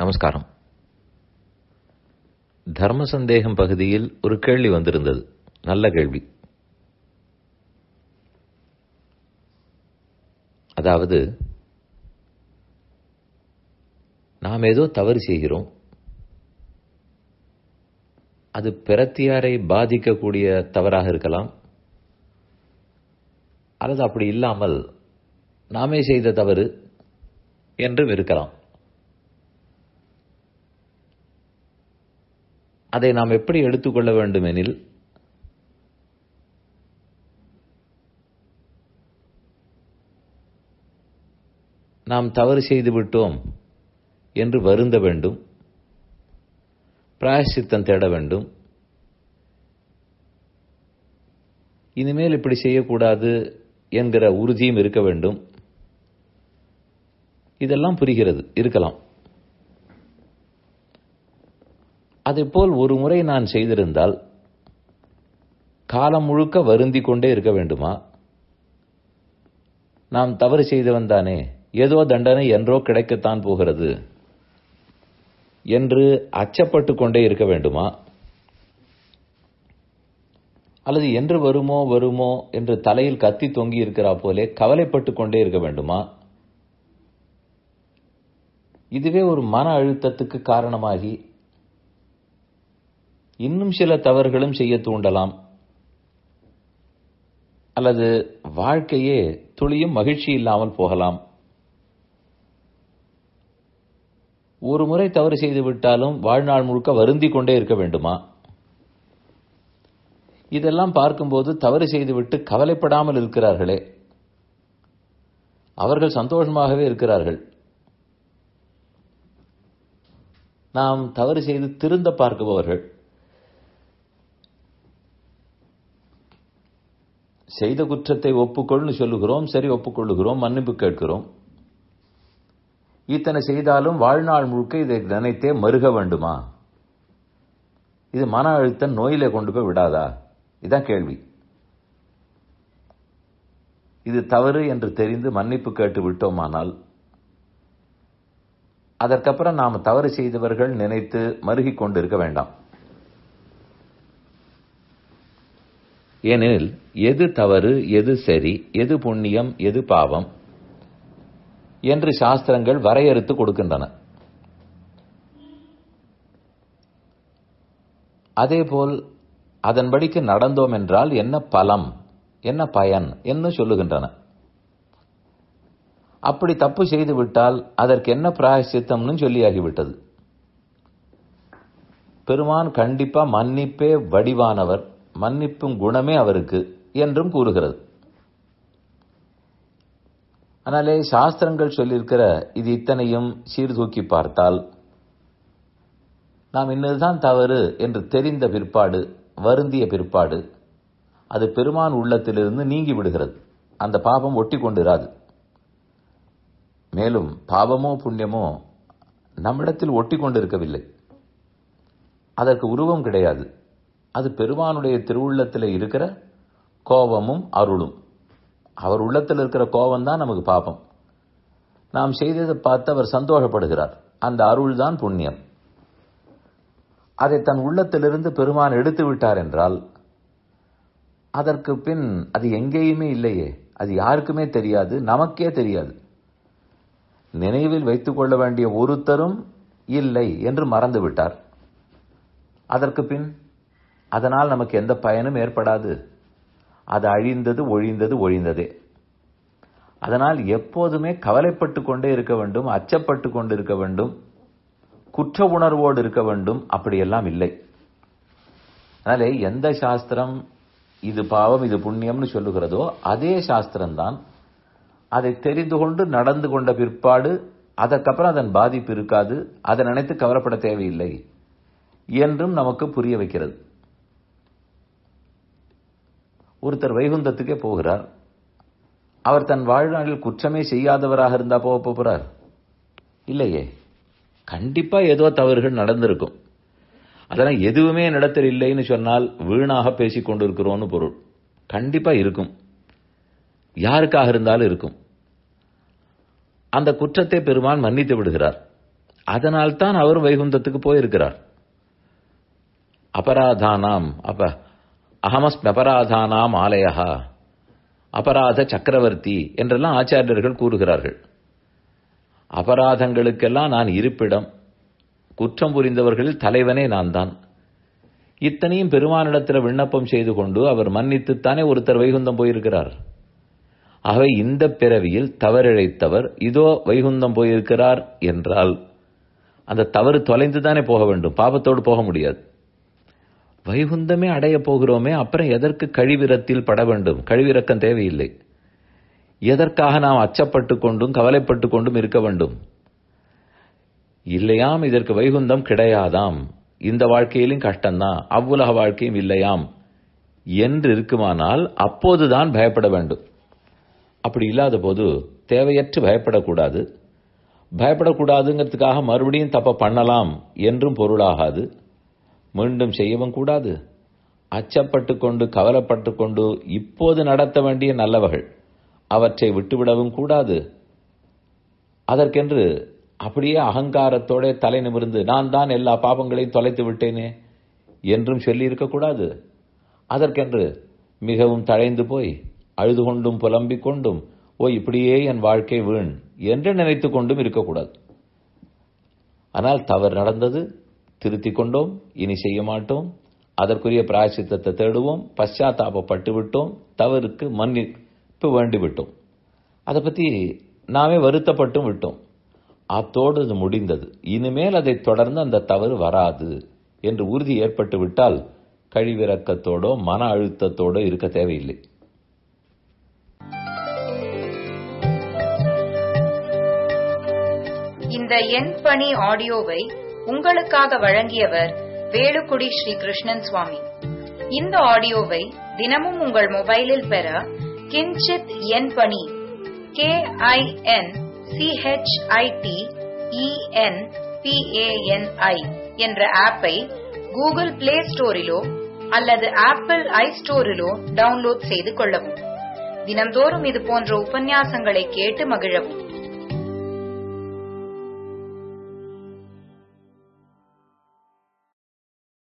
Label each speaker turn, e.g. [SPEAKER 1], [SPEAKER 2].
[SPEAKER 1] நமஸ்காரம் தர்ம சந்தேகம் பகுதியில் ஒரு கேள்வி வந்திருந்தது நல்ல கேள்வி அதாவது நாம் ஏதோ தவறு செய்கிறோம் அது பிரத்தியாரை பாதிக்கக்கூடிய தவறாக இருக்கலாம் அல்லது அப்படி இல்லாமல் நாமே செய்த தவறு என்றும் இருக்கலாம் அதை நாம் எப்படி எடுத்துக்கொள்ள வேண்டும் எனில் நாம் தவறு செய்து விட்டோம் என்று வருந்த வேண்டும் பிராயசித்தம் தேட வேண்டும் இனிமேல் இப்படி செய்யக்கூடாது என்கிற உறுதியும் இருக்க வேண்டும் இதெல்லாம் புரிகிறது இருக்கலாம் அதேபோல் ஒரு முறை நான் செய்திருந்தால் காலம் முழுக்க வருந்தி கொண்டே இருக்க வேண்டுமா நாம் தவறு செய்தவன் தானே ஏதோ தண்டனை என்றோ கிடைக்கத்தான் போகிறது என்று அச்சப்பட்டு கொண்டே இருக்க வேண்டுமா அல்லது என்று வருமோ வருமோ என்று தலையில் கத்தி தொங்கி இருக்கிறா போலே கவலைப்பட்டு கொண்டே இருக்க வேண்டுமா இதுவே ஒரு மன அழுத்தத்துக்கு காரணமாகி இன்னும் சில தவறுகளும் செய்ய தூண்டலாம் அல்லது வாழ்க்கையே துளியும் மகிழ்ச்சி இல்லாமல் போகலாம் ஒரு முறை தவறு செய்து விட்டாலும் வாழ்நாள் முழுக்க வருந்தி கொண்டே இருக்க வேண்டுமா இதெல்லாம் பார்க்கும்போது தவறு செய்துவிட்டு கவலைப்படாமல் இருக்கிறார்களே அவர்கள் சந்தோஷமாகவே இருக்கிறார்கள் நாம் தவறு செய்து திருந்த பார்க்குபவர்கள் செய்த குற்றத்தை ஒப்புக்கொள்னு சொல்லுகிறோம் சரி ஒப்புக்கொள்ளுகிறோம் மன்னிப்பு கேட்கிறோம் இத்தனை செய்தாலும் வாழ்நாள் முழுக்க இதை நினைத்தே மருக வேண்டுமா இது மன அழுத்த நோயில கொண்டு போய் விடாதா இதான் கேள்வி இது தவறு என்று தெரிந்து மன்னிப்பு கேட்டு விட்டோமானால் அதற்கப்புறம் நாம் தவறு செய்தவர்கள் நினைத்து மருகிக் கொண்டிருக்க வேண்டாம் ஏனெனில் எது தவறு எது சரி எது புண்ணியம் எது பாவம் என்று சாஸ்திரங்கள் வரையறுத்து கொடுக்கின்றன அதேபோல் அதன்படிக்கு நடந்தோம் என்றால் என்ன பலம் என்ன பயன் என்று சொல்லுகின்றன அப்படி தப்பு செய்து விட்டால் அதற்கு என்ன பிராயசித்தம்னு சொல்லியாகிவிட்டது பெருமான் கண்டிப்பா மன்னிப்பே வடிவானவர் மன்னிப்பும் குணமே அவருக்கு என்றும் கூறுகிறது ஆனாலே சாஸ்திரங்கள் சொல்லியிருக்கிற இது இத்தனையும் சீர்தூக்கி பார்த்தால் நாம் இன்னதுதான் தவறு என்று தெரிந்த பிற்பாடு வருந்திய பிற்பாடு அது பெருமான் உள்ளத்திலிருந்து நீங்கி விடுகிறது அந்த பாபம் ஒட்டி கொண்டிராது மேலும் பாவமோ புண்ணியமோ நம்மிடத்தில் ஒட்டி கொண்டிருக்கவில்லை அதற்கு உருவம் கிடையாது அது பெருமானுடைய திருவுள்ளத்தில் இருக்கிற கோபமும் அருளும் அவர் உள்ளத்தில் இருக்கிற கோபம் தான் நமக்கு பாபம் நாம் செய்ததை பார்த்து அவர் சந்தோஷப்படுகிறார் அந்த அருள் தான் புண்ணியம் அதை தன் உள்ளத்திலிருந்து பெருமான் எடுத்து விட்டார் என்றால் அதற்கு பின் அது எங்கேயுமே இல்லையே அது யாருக்குமே தெரியாது நமக்கே தெரியாது நினைவில் வைத்துக் கொள்ள வேண்டிய ஒருத்தரும் இல்லை என்று மறந்து விட்டார் அதற்கு பின் அதனால் நமக்கு எந்த பயனும் ஏற்படாது அது அழிந்தது ஒழிந்தது ஒழிந்ததே அதனால் எப்போதுமே கவலைப்பட்டு கொண்டே இருக்க வேண்டும் அச்சப்பட்டு கொண்டு இருக்க வேண்டும் குற்ற உணர்வோடு இருக்க வேண்டும் அப்படியெல்லாம் இல்லை அதனாலே எந்த சாஸ்திரம் இது பாவம் இது புண்ணியம்னு சொல்லுகிறதோ அதே சாஸ்திரம்தான் அதை தெரிந்து கொண்டு நடந்து கொண்ட பிற்பாடு அதற்கப்புறம் அதன் பாதிப்பு இருக்காது அதை நினைத்து கவலைப்பட தேவையில்லை என்றும் நமக்கு புரிய வைக்கிறது ஒருத்தர் வைகுந்தத்துக்கே போகிறார் அவர் தன் வாழ்நாளில் குற்றமே செய்யாதவராக இருந்தா போக போகிறார் இல்லையே கண்டிப்பா ஏதோ தவறுகள் நடந்திருக்கும் அதெல்லாம் எதுவுமே நடத்தல் இல்லைன்னு சொன்னால் வீணாக பேசிக் கொண்டிருக்கிறோம்னு பொருள் கண்டிப்பா இருக்கும் யாருக்காக இருந்தாலும் இருக்கும் அந்த குற்றத்தை பெருமான் மன்னித்து விடுகிறார் அதனால்தான் அவர் வைகுந்தத்துக்கு போயிருக்கிறார் அபராதானாம் அப்ப அகமஸ்மி அபராதானாம் ஆலயா அபராத சக்கரவர்த்தி என்றெல்லாம் ஆச்சாரியர்கள் கூறுகிறார்கள் அபராதங்களுக்கெல்லாம் நான் இருப்பிடம் குற்றம் புரிந்தவர்களில் தலைவனே நான் தான் இத்தனையும் பெருமானிடத்தில் விண்ணப்பம் செய்து கொண்டு அவர் மன்னித்துத்தானே ஒருத்தர் வைகுந்தம் போயிருக்கிறார் ஆகவே இந்த பிறவியில் தவறிழைத்தவர் இதோ வைகுந்தம் போயிருக்கிறார் என்றால் அந்த தவறு தொலைந்து தானே போக வேண்டும் பாபத்தோடு போக முடியாது வைகுந்தமே அடைய போகிறோமே அப்புறம் எதற்கு கழிவிரத்தில் பட வேண்டும் கழிவிறக்கம் தேவையில்லை எதற்காக நாம் அச்சப்பட்டு கொண்டும் கவலைப்பட்டு கொண்டும் இருக்க வேண்டும் இல்லையாம் இதற்கு வைகுந்தம் கிடையாதாம் இந்த வாழ்க்கையிலும் கஷ்டம்தான் அவ்வுலக வாழ்க்கையும் இல்லையாம் என்று இருக்குமானால் அப்போதுதான் பயப்பட வேண்டும் அப்படி இல்லாத போது தேவையற்று பயப்படக்கூடாது பயப்படக்கூடாதுங்கிறதுக்காக மறுபடியும் தப்ப பண்ணலாம் என்றும் பொருளாகாது மீண்டும் செய்யவும் கூடாது அச்சப்பட்டு கொண்டு கவலைப்பட்டு கொண்டு இப்போது நடத்த வேண்டிய நல்லவர்கள் அவற்றை விட்டுவிடவும் கூடாது அதற்கென்று அப்படியே அகங்காரத்தோட தலை நிமிர்ந்து நான் தான் எல்லா பாபங்களையும் தொலைத்து விட்டேனே என்றும் சொல்லி இருக்கக்கூடாது அதற்கென்று மிகவும் தழைந்து போய் அழுது கொண்டும் புலம்பிக் கொண்டும் ஓ இப்படியே என் வாழ்க்கை வீண் என்று நினைத்து கொண்டும் இருக்கக்கூடாது ஆனால் தவறு நடந்தது திருத்திக் கொண்டோம் இனி செய்ய மாட்டோம் அதற்குரிய பிராயசித்தத்தை தேடுவோம் பశ్చాத்தாபப்பட்டு விட்டோம் தவறுக்கு மன்னிப்பு வேண்டி விட்டோம் அதை பத்தி நாமே வருத்தப்பட்டும் விட்டோம் அத்தோடு அது முடிந்தது இனிமேல் அதை தொடர்ந்து அந்த தவறு வராது என்று உறுதி ஏற்பட்டு விட்டால் கழிவிறக்கத்தோடோ மன அழுத்தத்தோடோ இருக்க தேவையில்லை
[SPEAKER 2] இந்த எண் பணி ஆடியோவை உங்களுக்காக வழங்கியவர் வேலுக்குடி ஸ்ரீ கிருஷ்ணன் சுவாமி இந்த ஆடியோவை தினமும் உங்கள் மொபைலில் பெற கிஞ்சித் எண் பணி கே ஐ என் சிஹெச்ஐடி இஎன் பிஏஎன்ஐ என்ற ஆப்பை கூகுள் பிளே ஸ்டோரிலோ அல்லது ஆப்பிள் ஐ ஸ்டோரிலோ டவுன்லோட் செய்து கொள்ளவும் தினம்தோறும் இது போன்ற உபன்யாசங்களை கேட்டு மகிழவும்